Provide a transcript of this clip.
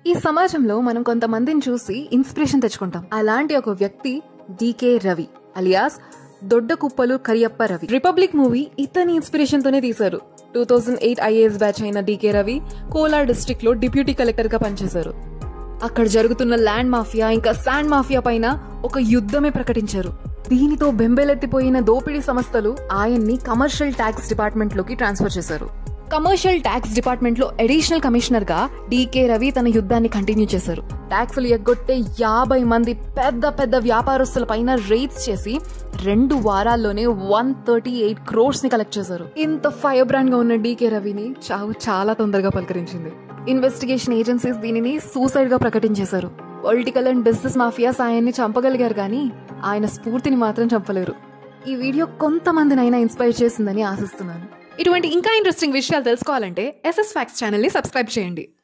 ఈ సమాజంలో మనం కొంతమందిని చూసి ఇన్స్పిరేషన్ తెచ్చుకుంటాం అలాంటి ఒక వ్యక్తి decay Ravi alias Dodda Kuppalu Kariyappa Ravi Republic movie ఇతని ఇన్స్పిరేషన్ తోనే తీశారు two thousand eight IAS batch అయిన డికే రవి కోలార్ డిస్ట్రిక్ట్ లో డిప్యూటీ కలెక్టర్ గా పనిచేశారు అక్కడ జరుగుతున్న ల్యాండ్ మాఫియా ఇంకా శాండ్ మాఫియా పైన ఒక యుద్ధమే ప్రకటించారు దీనితో బెంబేలెత్తిపోయిన దోపిడీ సంస్థలు ఆయన్ని కమర్షియల్ ట్యాక్స్ డిపార్ట్మెంట్ లోకి ట్రాన్స్ఫర్ చేశారు కమర్షియల్ ట్యాక్స్ డిపార్ట్మెంట్ లో అడిషనల్ కమిషనర్ గా డీకే రవి తన యుద్ధాన్ని కంటిన్యూ చేశారు ట్యాక్సులు ఎగ్గొట్టే యాభై మంది పెద్ద పెద్ద వ్యాపారస్తుల పైన రేట్స్ చేసి రెండు వారాల్లోనే వన్ థర్టీ ఎయిట్ క్రోర్స్ ని కలెక్ట్ చేశారు ఇంత ఫైర్ బ్రాండ్ గా ఉన్న డీకే రవిని చావు చాలా తొందరగా పలకరించింది ఇన్వెస్టిగేషన్ ఏజెన్సీస్ దీనిని సూసైడ్ గా ప్రకటించేశారు పొలిటికల్ అండ్ బిజినెస్ మాఫియాస్ ఆయన్ని చంపగలిగారు కానీ ఆయన స్ఫూర్తిని మాత్రం చంపలేరు ఈ వీడియో కొంతమందినైనా ఇన్స్పైర్ చేసిందని ఆశిస్తున్నాను ఇటువంటి ఇంకా ఇంట్రెస్టింగ్ విషయాలు తెలుసుకోవాలంటే ఎస్ఎస్ ఫ్యాక్స్ ఛానల్ ని సబ్స్క్రైబ్ చేయండి